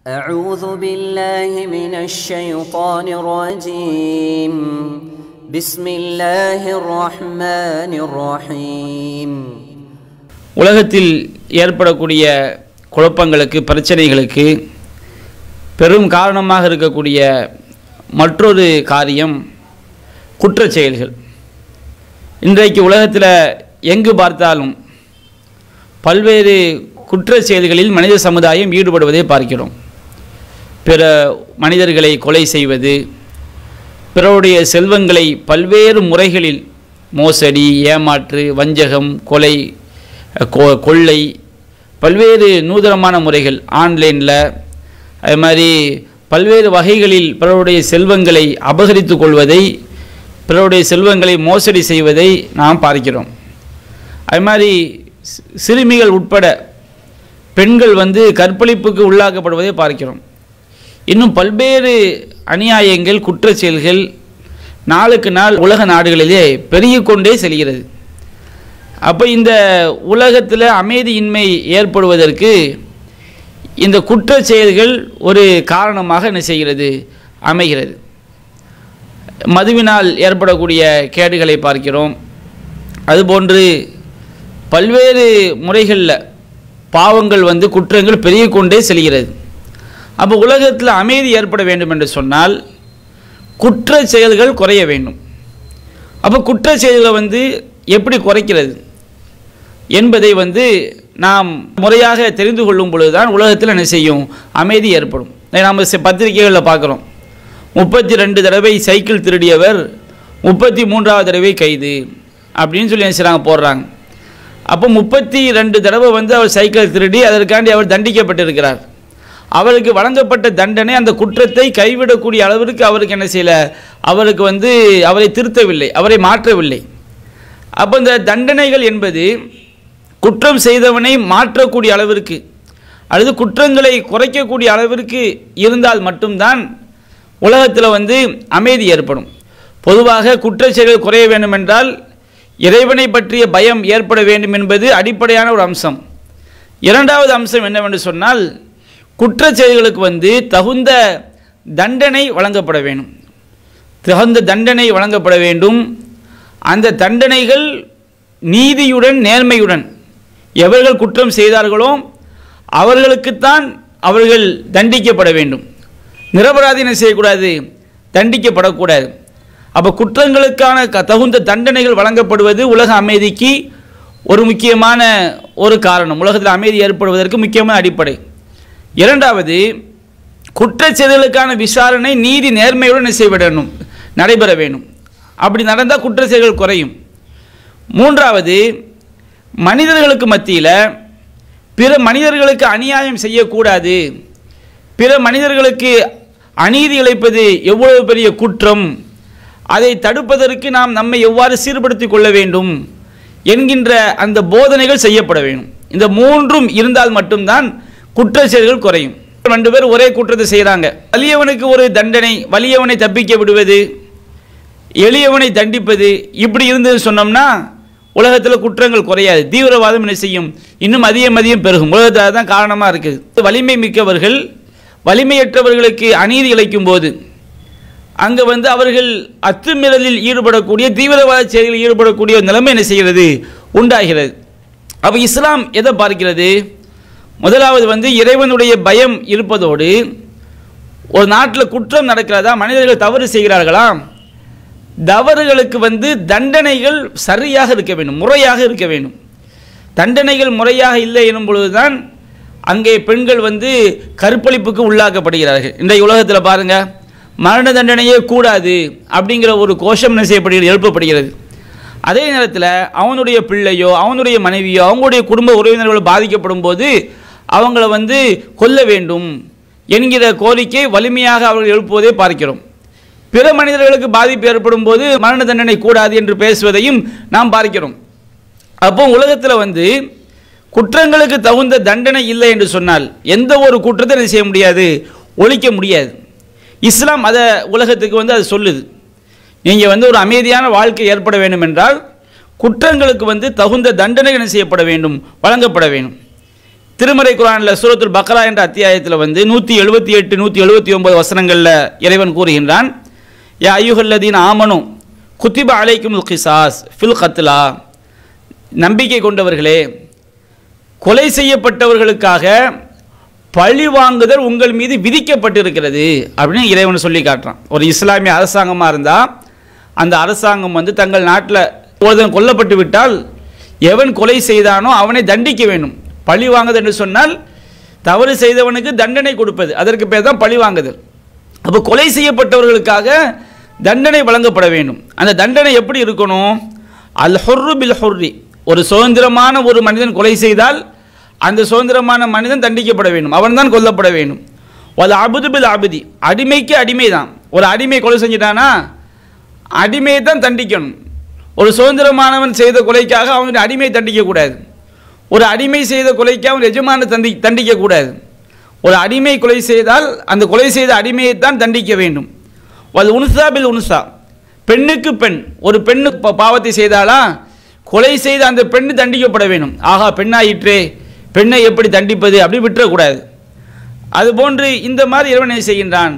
أعوذ بالله من الشيطان الرجيم بسم الله الرحمن الرحيم உலகத்தில் ஏற்படக்கூடிய குழப்பங்களுக்கு பிரச்சனைகளுக்கு பெரும் காரணமாக இருக்கக்கூடிய மற்றொரு காரியம் குற்றச் செயல்கள் இன்றைக்கு உலகத்தில் எங்கு பார்த்தாலும் பல்வேறு குற்றச் செயல்களில் மனித சமுதாயம் ஈடுபடுவதை பார்க்கிறோம் பிற மனிதர்களை கொலை செய்வது பிறருடைய செல்வங்களை பல்வேறு முறைகளில் மோசடி ஏமாற்று வஞ்சகம் கொலை கொ- கொள்ளை பல்வேறு நூதனமான முறைகள் ஆன்லைனில் அது மாதிரி பல்வேறு வகைகளில் பிறருடைய செல்வங்களை அபகரித்து கொள்வதை பிறருடைய செல்வங்களை மோசடி செய்வதை நாம் பார்க்கிறோம் அது மாதிரி சி- சிறுமிகள் உட்பட பெண்கள் வந்து கற்பழிப்புக்கு உள்ளாக்கப்படுவதை பார்க்கிறோம் இன்னும் பல்வேறு அநியாயங்கள் குற்றச் செயல்கள் நாளுக்கு நாள் உலக நாடுகளிலே பெருகிக் கொண்டே செல்கிறது அப்போ இந்த உலகத்தில் அமைதியின்மை ஏற்படுவதற்கு இந்த குற்றச் செயல்கள் ஒரு காரணமாக என்ன செய்கிறது அமைகிறது மதுவினால் ஏற்படக்கூடிய கேடுகளை பார்க்கிறோம் அதுபோன்று பல்வேறு முறைகளில் பாவங்கள் வந்து குற்றங்கள் பெருகிக் கொண்டே செல்கிறது அப்போ உலகத்தில் அமைதி ஏற்பட வேண்டும் என்று சொன்னால் குற்ற செயல்கள் குறைய வேண்டும் அப்போ குற்ற செயல்களை வந்து எப்படி குறைக்கிறது என்பதை வந்து நாம் முறையாக தெரிந்து கொள்ளும் பொழுதுதான் உலகத்தில் என்ன செய்யும் அமைதி ஏற்படும் இதை நாம் செ- பத்திரிகைகளில் பார்க்குறோம் முப்பத்தி ரெண்டு தடவை சைக்கிள் திருடியவர் முப்பத்தி மூன்றாவது தடவை கைது அப்படின்னு சொல்லி என்ன செய்கிறாங்க போடுறாங்க அப்போ முப்பத்தி ரெண்டு தடவை வந்து அவர் சைக்கிள் திருடி அதற்காண்டி அவர் தண்டிக்கப்பட்டிருக்கிறார் அவருக்கு வழங்கப்பட்ட தண்டனை அந்த குற்றத்தை கைவிடக்கூடிய அளவிற்கு அவருக்கு என்ன செய்யல அவருக்கு வந்து அவரை திருத்தவில்லை அவரை மாற்றவில்லை அப்போ இந்த தண்டனைகள் என்பது குற்றம் செய்தவனை மாற்றக்கூடிய அளவிற்கு அல்லது குற்றங்களை குறைக்கக்கூடிய அளவிற்கு இருந்தால் மட்டும்தான் உலகத்தில் வந்து அமைதி ஏற்படும் பொதுவாக குற்றச் செயல்கள் குறைய வேண்டும் என்றால் இறைவனை பற்றிய பயம் ஏற்பட வேண்டும் என்பது அடிப்படையான ஒரு அம்சம் இரண்டாவது அம்சம் என்னவென்று சொன்னால் குற்றச் செயல்களுக்கு வந்து தகுந்த தண்டனை வழங்கப்பட வேண்டும் தகுந்த தண்டனை வழங்கப்பட வேண்டும் அந்த தண்டனைகள் நீதியுடன் நேர்மையுடன் எவர்கள் குற்றம் செய்தார்களோ அவர்களுக்குத்தான் அவர்கள் தண்டிக்கப்பட வேண்டும் நிரபராதி என்ன செய்யக்கூடாது தண்டிக்கப்படக்கூடாது அப்போ குற்றங்களுக்கான க- தகுந்த தண்டனைகள் வழங்கப்படுவது உலக அமைதிக்கு ஒரு முக்கியமான ஒரு காரணம் உலகத்தில் அமைதி ஏற்படுவதற்கு முக்கியமான அடிப்படை இரண்டாவது குற்றச் செயல்களுக்கான விசாரணை நீதி நேர்மையுடன் என்ன செய்ய வேண்டும் நடைபெற வேண்டும் அப்படி நடந்தால் குற்ற செயல்கள் குறையும் மூன்றாவது மனிதர்களுக்கு மத்தியில் பிற மனிதர்களுக்கு அநியாயம் செய்யக்கூடாது பிற மனிதர்களுக்கு அநீதி இழைப்பது எவ்வளவு பெரிய குற்றம் அதை தடுப்பதற்கு நாம் நம்மை எவ்வாறு சீர்படுத்திக் கொள்ள வேண்டும் என்கின்ற அந்த போதனைகள் செய்யப்பட வேண்டும் இந்த மூன்றும் இருந்தால் மட்டும்தான் குற்ற செயல்கள் குறையும் ரெண்டு பேர் ஒரே குற்றத்தை செய்கிறாங்க வலியவனுக்கு ஒரு தண்டனை வலியவனை தப்பிக்க விடுவது எளியவனை தண்டிப்பது இப்படி இருந்தது சொன்னோம்னா உலகத்தில் குற்றங்கள் குறையாது தீவிரவாதம் என்ன செய்யும் இன்னும் அதிகம் அதிகம் பெருகும் உலகத்தில் அதுதான் காரணமாக இருக்குது வலிமை மிக்கவர்கள் வலிமையற்றவர்களுக்கு அநீதி இழைக்கும் போது அங்கே வந்து அவர்கள் அத்துமீறலில் ஈடுபடக்கூடிய தீவிரவாத செயல்களில் ஈடுபடக்கூடிய ஒரு நிலைமை என்ன செய்கிறது உண்டாகிறது அப்போ இஸ்லாம் எதை பார்க்கிறது முதலாவது வந்து இறைவனுடைய பயம் இருப்பதோடு ஒரு நாட்டில் குற்றம் நடக்கிறதா மனிதர்கள் தவறு செய்கிறார்களா தவறுகளுக்கு வந்து தண்டனைகள் சரியாக இருக்க வேண்டும் முறையாக இருக்க வேண்டும் தண்டனைகள் முறையாக இல்லை எனும் பொழுதுதான் அங்கே பெண்கள் வந்து கற்பழிப்புக்கு உள்ளாக்கப்படுகிறார்கள் இன்றைய உலகத்தில் பாருங்க மரண தண்டனையே கூடாது அப்படிங்கிற ஒரு கோஷம் என்ன செய்யப்படுகிறது எழுப்பப்படுகிறது அதே நேரத்தில் அவனுடைய பிள்ளையோ அவனுடைய மனைவியோ அவங்களுடைய குடும்ப உறவினர்களோ பாதிக்கப்படும் போது அவங்கள வந்து கொல்ல வேண்டும் என்கிற கோரிக்கை வலிமையாக அவர்கள் எழுப்புவதை பார்க்கிறோம் பிற மனிதர்களுக்கு பாதிப்பு ஏற்படும் போது மரண தண்டனை கூடாது என்று பேசுவதையும் நாம் பார்க்கிறோம் அப்போ உலகத்தில் வந்து குற்றங்களுக்கு தகுந்த தண்டனை இல்லை என்று சொன்னால் எந்த ஒரு குற்றத்தை என்ன செய்ய முடியாது ஒழிக்க முடியாது இஸ்லாம் அதை உலகத்துக்கு வந்து அது சொல்லுது நீங்கள் வந்து ஒரு அமைதியான வாழ்க்கை ஏற்பட வேண்டும் என்றால் குற்றங்களுக்கு வந்து தகுந்த தண்டனை என்ன செய்யப்பட வேண்டும் வழங்கப்பட வேண்டும் திருமறை குரானில் சூரத்துல் பக்ரா என்ற அத்தியாயத்தில் வந்து நூற்றி எழுபத்தி எட்டு நூற்றி எழுபத்தி ஒன்பது வசனங்களில் இறைவன் கூறுகின்றான் யா ஐயுகல்லதீன் ஆமனு குத்திப அலைக்கும் கிசாஸ் ஃபில் கத்லா நம்பிக்கை கொண்டவர்களே கொலை செய்யப்பட்டவர்களுக்காக பழி வாங்குதல் உங்கள் மீது விதிக்கப்பட்டிருக்கிறது அப்படின்னு இறைவன் சொல்லி காட்டுறான் ஒரு இஸ்லாமிய அரசாங்கமாக இருந்தால் அந்த அரசாங்கம் வந்து தங்கள் நாட்டில் ஒருத்தன் கொல்லப்பட்டு விட்டால் எவன் கொலை செய்தானோ அவனை தண்டிக்க வேண்டும் பழி வாங்குதல் என்று சொன்னால் தவறு செய்தவனுக்கு தண்டனை கொடுப்பது அதற்கு பேர் தான் பழி வாங்குதல் அப்போ கொலை செய்யப்பட்டவர்களுக்காக தண்டனை வழங்கப்பட வேண்டும் அந்த தண்டனை எப்படி இருக்கணும் அல் ஹொர்ரு பில் ஹொர்ரி ஒரு சுதந்திரமான ஒரு மனிதன் கொலை செய்தால் அந்த சுதந்திரமான மனிதன் தண்டிக்கப்பட வேண்டும் அவன்தான் கொல்லப்பட வேண்டும் அது அபுது பில் அபுதி அடிமைக்கு அடிமை தான் ஒரு அடிமை கொலை செஞ்சிட்டானா அடிமையை தான் தண்டிக்கணும் ஒரு சுதந்திரமானவன் செய்த கொலைக்காக அவனுடைய அடிமை தண்டிக்கக்கூடாது ஒரு அடிமை செய்த கொலைக்கு அவன் எஜமான தண்டி தண்டிக்கக்கூடாது ஒரு அடிமை கொலை செய்தால் அந்த கொலை செய்த அடிமையைத்தான் தண்டிக்க வேண்டும் அது உனுசா பில் உனுசா பெண்ணுக்கு பெண் ஒரு பெண்ணு பா- பாவத்தை செய்தாலா கொலை செய்த அந்த பெண்ணு தண்டிக்கப்பட வேண்டும் ஆகா பெண்ணாயிற்றே பெண்ணை எப்படி தண்டிப்பது அப்படி விட்டுறக்கூடாது அதுபோன்று இந்த மாதிரி இறைவன் என்ன செய்கின்றான்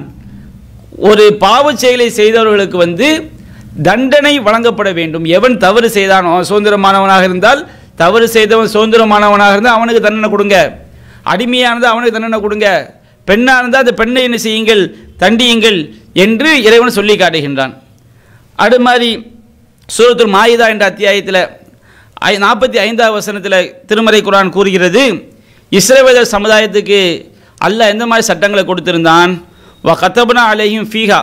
ஒரு பாவச் செயலை செய்தவர்களுக்கு வந்து தண்டனை வழங்கப்பட வேண்டும் எவன் தவறு செய்தானோ அவன் சுதந்திரமானவனாக இருந்தால் தவறு செய்தவன் சுதந்திரமானவனாக இருந்தால் அவனுக்கு தண்டனை கொடுங்க அடிமையாக இருந்தால் அவனுக்கு தண்டனை கொடுங்க பெண்ணாக இருந்தால் அந்த பெண்ணை என்ன செய்யுங்கள் தண்டியுங்கள் என்று இறைவன் சொல்லி காட்டுகின்றான் அது மாதிரி சூரத்துல் மாயிதா என்ற அத்தியாயத்தில் ஐ நாற்பத்தி ஐந்தாவது வசனத்தில் திருமறை குரான் கூறுகிறது இஸ்ரவேலர் சமுதாயத்துக்கு அல்லாஹ் எந்த மாதிரி சட்டங்களை கொடுத்திருந்தான் வ கத்தபனா அலையும் ஃபீஹா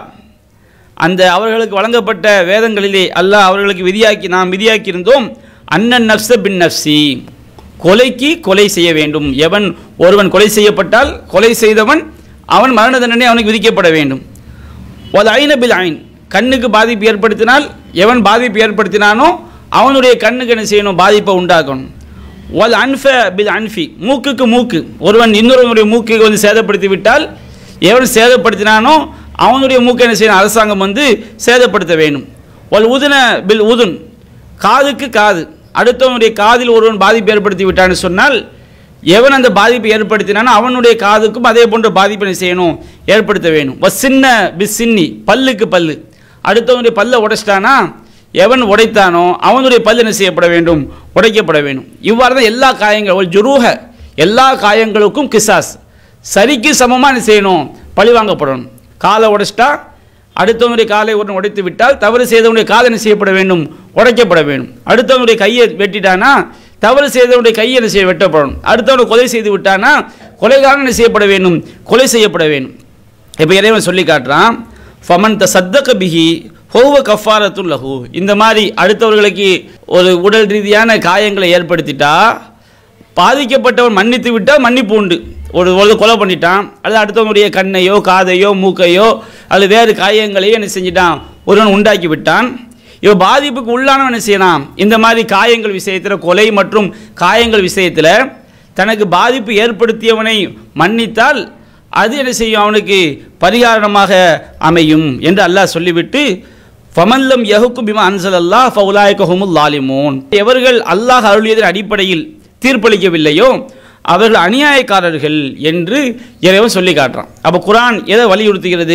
அந்த அவர்களுக்கு வழங்கப்பட்ட வேதங்களிலே அல்லாஹ் அவர்களுக்கு விதியாக்கி நாம் விதியாக்கி இருந்தோம் அன்னன் நப்ச பின் நப்சி கொலைக்கு கொலை செய்ய வேண்டும் எவன் ஒருவன் கொலை செய்யப்பட்டால் கொலை செய்தவன் அவன் மரண தண்டனை அவனுக்கு விதிக்கப்பட வேண்டும் ஒரு ஐன பில் ஐன் கண்ணுக்கு பாதிப்பு ஏற்படுத்தினால் எவன் பாதிப்பு ஏற்படுத்தினானோ அவனுடைய கண்ணுக்கு என்ன செய்யணும் பாதிப்பை உண்டாக்கணும் ஒல் அன்ஃப பில் அன்ஃபி மூக்குக்கு மூக்கு ஒருவன் இன்னொருவனுடைய மூக்கு வந்து சேதப்படுத்தி விட்டால் எவன் சேதப்படுத்தினானோ அவனுடைய மூக்கை என்ன செய்யணும் அரசாங்கம் வந்து சேதப்படுத்த வேண்டும் ஒல் உதுன பில் உதுன் காதுக்கு காது அடுத்தவனுடைய காதில் ஒருவன் பாதிப்பு ஏற்படுத்தி விட்டான்னு சொன்னால் எவன் அந்த பாதிப்பை ஏற்படுத்தினானோ அவனுடைய காதுக்கும் அதே போன்ற பாதிப்பை என்ன செய்யணும் ஏற்படுத்த வேணும் ஒரு சின்ன பிஸ் சின்னி பல்லுக்கு பல்லு அடுத்தவனுடைய பல்லை உடைச்சிட்டானா எவன் உடைத்தானோ அவனுடைய பல் என்ன செய்யப்பட வேண்டும் உடைக்கப்பட வேண்டும் இவ்வாறு தான் எல்லா காயங்கள் ஒரு ஜுரூஹ எல்லா காயங்களுக்கும் கிசாஸ் சரிக்கு சமமாக என்ன செய்யணும் பழி வாங்கப்படணும் காலை உடைச்சிட்டா அடுத்தவனுடைய காலை ஒருவன் உடைத்து விட்டால் தவறு செய்தவனுடைய காலை என்ன செய்யப்பட வேண்டும் உடைக்கப்பட வேண்டும் அடுத்தவனுடைய கையை வெட்டிட்டானா தவறு செய்தவனுடைய கையை என்ன செய்ய வெட்டப்படணும் அடுத்தவனை கொலை செய்து விட்டானா கொலைகாரன் என்ன செய்யப்பட வேண்டும் கொலை செய்யப்பட வேண்டும் இப்போ இறைவன் சொல்லி காட்டுறான் ஃபமன் த சத்தக பிஹி ஹோவ கஃபாரத்துல் லஹு இந்த மாதிரி அடுத்தவர்களுக்கு ஒரு உடல் ரீதியான காயங்களை ஏற்படுத்திட்டா பாதிக்கப்பட்டவன் மன்னித்து விட்டால் மன்னிப்பு உண்டு ஒரு ஒரு கொலை பண்ணிட்டான் அல்லது அடுத்தவனுடைய கண்ணையோ காதையோ மூக்கையோ அல்லது வேறு காயங்களையோ என்ன செஞ்சிட்டான் ஒருவன் உண்டாக்கி விட்டான் இவ பாதிப்புக்கு உள்ளானவன் என்ன செய்யலாம் இந்த மாதிரி காயங்கள் விஷயத்தில் கொலை மற்றும் காயங்கள் விஷயத்தில் தனக்கு பாதிப்பு ஏற்படுத்தியவனை மன்னித்தால் அது என்ன செய்யும் அவனுக்கு பரிகாரணமாக அமையும் என்று அல்லாஹ் சொல்லிவிட்டு ஃபமல்லம் யஹுக்கும் பிமா அன்சல் அல்லாஹ் ஃபவுலாயகஹுமுல் லாலிமூன் எவர்கள் அல்லாஹ் அருளியதன் அடிப்படையில் தீர்ப்பளிக்கவில்லையோ அவர்கள் அநியாயக்காரர்கள் என்று இறைவன் சொல்லி காட்டுறான் அப்போ குரான் எதை வலியுறுத்துகிறது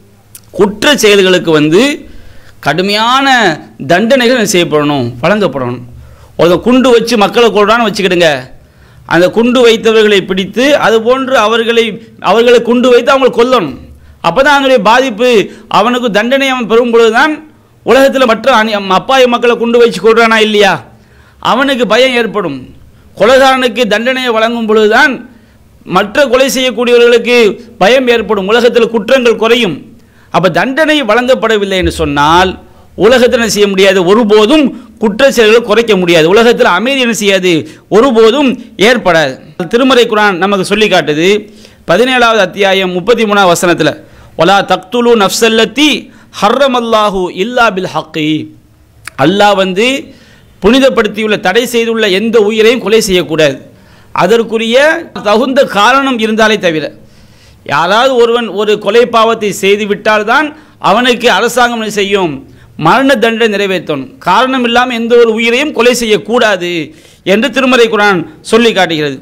குற்ற செயல்களுக்கு வந்து கடுமையான தண்டனைகள் என்ன செய்யப்படணும் வழங்கப்படணும் ஒரு குண்டு வச்சு மக்களை கொள்றான்னு வச்சுக்கிடுங்க அந்த குண்டு வைத்தவர்களை பிடித்து அதுபோன்று அவர்களை அவர்களை குண்டு வைத்து அவங்களை கொல்லணும் அப்போ தான் அதனுடைய பாதிப்பு அவனுக்கு தண்டனை அவன் பெறும் பொழுதுதான் உலகத்தில் மற்ற அணி அப்பாவி மக்களை குண்டு வச்சு கொள்றானா இல்லையா அவனுக்கு பயம் ஏற்படும் கொலைகாரனுக்கு தண்டனையை வழங்கும் பொழுதுதான் மற்ற கொலை செய்யக்கூடியவர்களுக்கு பயம் ஏற்படும் உலகத்தில் குற்றங்கள் குறையும் அப்போ தண்டனை வழங்கப்படவில்லை என்று சொன்னால் உலகத்தில் என்ன செய்ய முடியாது ஒருபோதும் குற்ற செயல்களை குறைக்க முடியாது உலகத்தில் அமைதி என்ன செய்யாது ஒருபோதும் ஏற்படாது திருமறை குரான் நமக்கு சொல்லி காட்டுது பதினேழாவது அத்தியாயம் முப்பத்தி மூணாவது வசனத்தில் ஒலா தக்துலு நஃப்சல்லத்தி ஹர்ரமல்லாஹு இல்லா பில் ஹக்கி அல்லாஹ் வந்து புனிதப்படுத்தியுள்ள தடை செய்துள்ள எந்த உயிரையும் கொலை செய்யக்கூடாது அதற்குரிய தகுந்த காரணம் இருந்தாலே தவிர யாராவது ஒருவன் ஒரு கொலை பாவத்தை செய்துவிட்டால்தான் அவனுக்கு அரசாங்கம் என்ன செய்யும் மரண தண்டனை நிறைவேற்றணும் காரணம் இல்லாமல் எந்த ஒரு உயிரையும் கொலை செய்யக்கூடாது என்று திருமறை குரான் சொல்லி காட்டுகிறது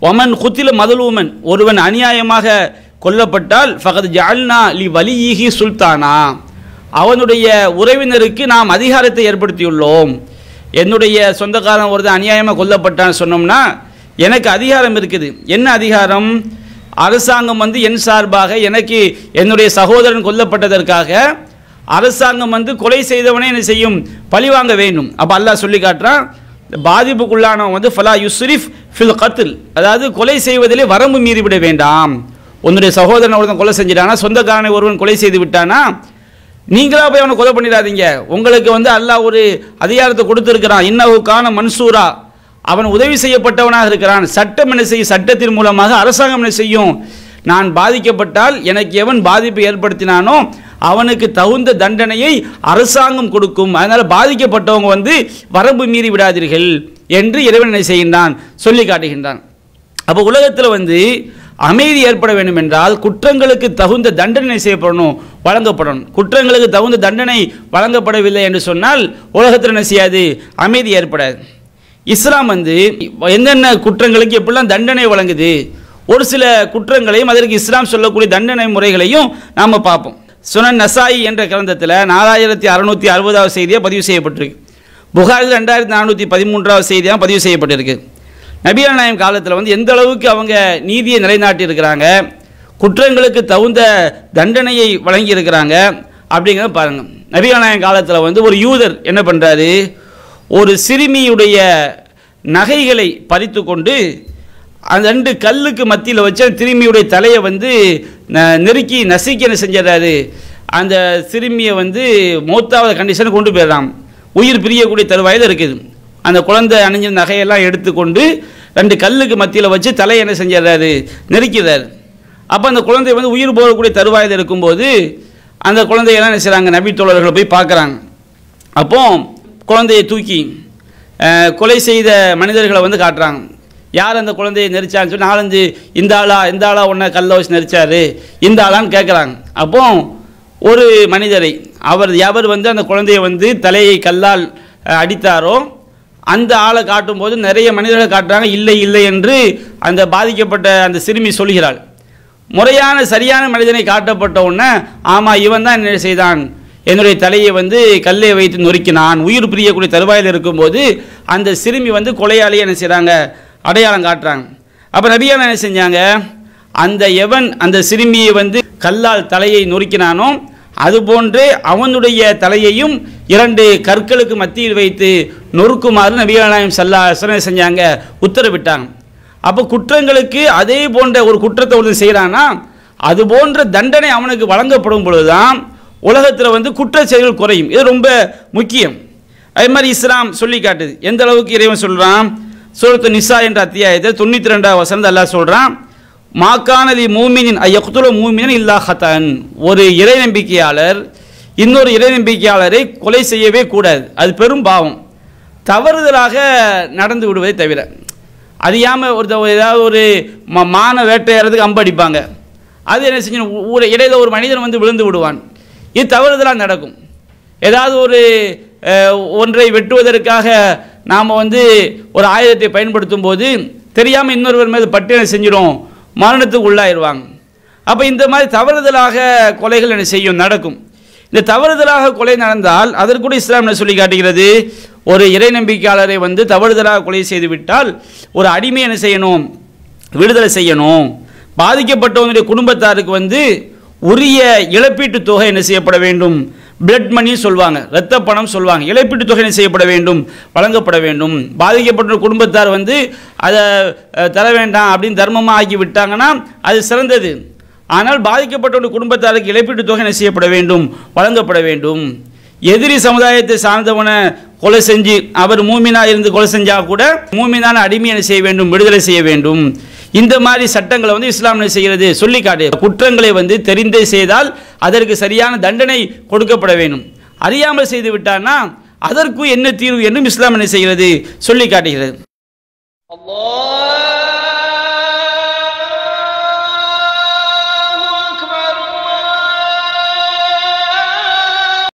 ஒமன் குத்தில மதலூமன் ஒருவன் அநியாயமாக கொல்லப்பட்டால் ஃபகத் ஜால்னா லி வலியிஹி சுல்தானா அவனுடைய உறவினருக்கு நாம் அதிகாரத்தை ஏற்படுத்தியுள்ளோம் என்னுடைய சொந்தக்காரன் ஒருத்தன் அநியாயமாக கொல்லப்பட்டான்னு சொன்னோம்னா எனக்கு அதிகாரம் இருக்குது என்ன அதிகாரம் அரசாங்கம் வந்து என் சார்பாக எனக்கு என்னுடைய சகோதரன் கொல்லப்பட்டதற்காக அரசாங்கம் வந்து கொலை செய்தவனே என்ன செய்யும் பழிவாங்க வேண்டும் அப்போ அல்லாஹ் சொல்லி காட்டுறான் பாதிப்புக்குள்ளானவன் வந்து ஃபலா யுஸ்ரிஃப் ஃபில் கத்தில் அதாவது கொலை செய்வதிலே வரம்பு மீறிவிட வேண்டாம் உன்னுடைய சகோதரன் ஒருத்தன் கொலை செஞ்சிட்டானா சொந்தக்காரனை ஒருவன் கொலை செய்து விட்டானா நீங்களா போய் அவனை கொலை பண்ணிடாதீங்க உங்களுக்கு வந்து அல்லாஹ் ஒரு அதிகாரத்தை கொடுத்துருக்கிறான் இன்னஹு கான மன்சூரா அவன் உதவி செய்யப்பட்டவனாக இருக்கிறான் சட்டம் என்ன செய்யும் சட்டத்தின் மூலமாக அரசாங்கம் என்ன செய்யும் நான் பாதிக்கப்பட்டால் எனக்கு எவன் பாதிப்பை ஏற்படுத்தினானோ அவனுக்கு தகுந்த தண்டனையை அரசாங்கம் கொடுக்கும் அதனால் பாதிக்கப்பட்டவங்க வந்து வரம்பு மீறி விடாதீர்கள் என்று இறைவன் என்ன செய்கின்றான் சொல்லி காட்டுகின்றான் அப்போ உலகத்தில் வந்து அமைதி ஏற்பட வேண்டும் என்றால் குற்றங்களுக்கு தகுந்த தண்டனை செய்யப்படணும் வழங்கப்படணும் குற்றங்களுக்கு தகுந்த தண்டனை வழங்கப்படவில்லை என்று சொன்னால் உலகத்தில் என்ன செய்யாது அமைதி ஏற்படாது இஸ்லாம் வந்து என்னென்ன குற்றங்களுக்கு எப்படிலாம் தண்டனை வழங்குது ஒரு சில குற்றங்களையும் அதற்கு இஸ்லாம் சொல்லக்கூடிய தண்டனை முறைகளையும் நாம் பார்ப்போம் சுனன் நசாயி என்ற கிரந்தத்தில் நாலாயிரத்தி அறுநூற்றி அறுபதாவது செய்தியாக பதிவு செய்யப்பட்டிருக்கு புகாரில் ரெண்டாயிரத்தி நானூற்றி பதிமூன்றாவது செய்தியாக பதிவு செய்யப்பட்டிருக்கு நபிகள் நாயம் காலத்தில் வந்து எந்த அளவுக்கு அவங்க நீதியை நிலைநாட்டி இருக்கிறாங்க குற்றங்களுக்கு தகுந்த தண்டனையை வழங்கி இருக்கிறாங்க அப்படிங்கிறத பாருங்கள் நபிகள் நாயம் காலத்தில் வந்து ஒரு யூதர் என்ன பண்ணுறாரு ஒரு சிறுமியுடைய நகைகளை பறித்து கொண்டு அந்த ரெண்டு கல்லுக்கு மத்தியில் வச்சு அந்த சிறுமியுடைய தலையை வந்து ந- நெருக்கி நசுக்கி என்ன செஞ்சிடறாரு அந்த சிறுமியை வந்து மௌத்தாவது கண்டிஷனுக்கு கொண்டு போயிடறான் உயிர் பிரியக்கூடிய தருவாயில் இருக்குது அந்த குழந்தை அணிஞ்ச நகையெல்லாம் எடுத்துக்கொண்டு ரெண்டு கல்லுக்கு மத்தியில் வச்சு தலையை என்ன செஞ்சிடறாரு நெருக்கிறார் அப்போ அந்த குழந்தை வந்து உயிர் போகக்கூடிய தருவாயில் இருக்கும்போது அந்த குழந்தையெல்லாம் என்ன செய்கிறாங்க நபி தோழர்களை போய் பார்க்குறாங்க அப்போ குழந்தையை தூக்கி அஹ், கொலை செய்த மனிதர்களை வந்து காட்டுறாங்க யார் அந்த குழந்தையை நெரிச்சான்னு சொல்லி நாலஞ்சு இந்த ஆளா இந்த ஆளா உன்னை கல்ல வச்சு நெரிச்சாரு இந்த ஆளான்னு கேட்குறாங்க அப்போ ஒரு மனிதரை அவர் எவர் வந்து அந்த குழந்தையை வந்து தலையை கல்லால் அஹ், அடித்தாரோ அந்த ஆளை காட்டும்போது நிறைய மனிதர்கள் காட்டுறாங்க இல்லை இல்லை என்று அந்த பாதிக்கப்பட்ட அந்த சிறுமி சொல்கிறாள் முறையான சரியான மனிதனை காட்டப்பட்ட உடனே ஆமாம் இவன் தான் என்ன செய்தான் என்னுடைய தலையை வந்து கல்லை வைத்து நொறுக்கினான் உயிர் பிரியக்கூடிய தருவாயில் இருக்கும்போது அந்த சிறுமி வந்து கொலையாளியை என்ன செய்கிறாங்க அடையாளம் காட்டுறாங்க அப்போ நபியான என்ன செஞ்சாங்க அந்த எவன் அந்த சிறுமியை வந்து கல்லால் தலையை நொறுக்கினானோ அதுபோன்றே அவனுடைய தலையையும் இரண்டு கற்களுக்கு மத்தியில் வைத்து நொறுக்குமாறு நபிகளாயம் சல்லா என்ன செஞ்சாங்க உத்தரவிட்டாங்க அப்போ குற்றங்களுக்கு அதே போன்ற ஒரு குற்றத்தை ஒருத்தன் செய்கிறானா அது போன்ற தண்டனை அவனுக்கு வழங்கப்படும் பொழுதுதான் உலகத்தில் வந்து குற்ற செயல்கள் குறையும் இது ரொம்ப முக்கியம் அதே மாதிரி இஸ்லாம் சொல்லி காட்டுது எந்த அளவுக்கு இறைவன் சொல்கிறான் சூரத்து நிசா என்ற அத்தியாயத்தில் தொண்ணூற்றி ரெண்டாவது வசனத்தை அல்லாஹ் சொல்கிறான் மாக்கானலி மூமினின் ஐயக்குத்துல மூமினன் இல்லா ஹத்தன் ஒரு இறை நம்பிக்கையாளர் இன்னொரு இறை நம்பிக்கையாளரை கொலை செய்யவே கூடாது அது பெரும் பாவம் தவறுதலாக நடந்து விடுவதை தவிர அறியாமல் ஒருத்த ஏதாவது ஒரு ம மான வேட்டையாடுறதுக்கு அம்பு அடிப்பாங்க அது என்ன செஞ்சு ஊர இடையில ஒரு மனிதன் வந்து விழுந்து விடுவான் இது தவறுதலாக நடக்கும் ஏதாவது ஒரு அஹ், ஒன்றை வெட்டுவதற்காக நாம் வந்து ஒரு ஆயுதத்தை பயன்படுத்தும் போது தெரியாமல் இன்னொருவர் மீது பட்டியலை செஞ்சிடும் மரணத்துக்கு உள்ளாயிருவாங்க அப்போ இந்த மாதிரி தவறுதலாக கொலைகள் என்ன செய்யும் நடக்கும் இந்த தவறுதலாக கொலை நடந்தால் அதற்கு கூட இஸ்லாம் என்ன சொல்லி காட்டுகிறது ஒரு இறை நம்பிக்கையாளரை வந்து தவறுதலாக கொலை செய்து விட்டால் ஒரு அடிமை என்ன செய்யணும் விடுதலை செய்யணும் பாதிக்கப்பட்டவங்களுடைய குடும்பத்தாருக்கு வந்து உரிய இழப்பீட்டுத் தொகை என்ன செய்யப்பட வேண்டும் பிளட் மணி சொல்வாங்க இரத்த பணம் சொல்வாங்க இழப்பீட்டுத் தொகை என்ன செய்யப்பட வேண்டும் வழங்கப்பட வேண்டும் பாதிக்கப்பட்ட குடும்பத்தார் வந்து அதை அஹ், தர வேண்டாம் அப்படின்னு தர்மமாக ஆக்கி விட்டாங்கன்னா அது சிறந்தது ஆனால் பாதிக்கப்பட்ட குடும்பத்தாருக்கு இழப்பீட்டுத் தொகை என்ன செய்யப்பட வேண்டும் வழங்கப்பட வேண்டும் எதிரி சமுதாயத்தை சார்ந்தவனை கொலை செஞ்சு அவர் மூமினா இருந்து கொலை செஞ்சா கூட மூமினான அடிமையை என்ன செய்ய வேண்டும் விடுதலை செய்ய வேண்டும் இந்த மாதிரி சட்டங்களை வந்து இஸ்லாம் என்ன செய்கிறது சொல்லி காட்டு குற்றங்களை வந்து தெரிந்தே செய்தால் அதற்கு சரியான தண்டனை கொடுக்கப்பட வேண்டும் அறியாமல் செய்து விட்டான்னா அதற்கு என்ன தீர்வு என்றும் இஸ்லாம் என்ன செய்கிறது சொல்லி காட்டுகிறது الله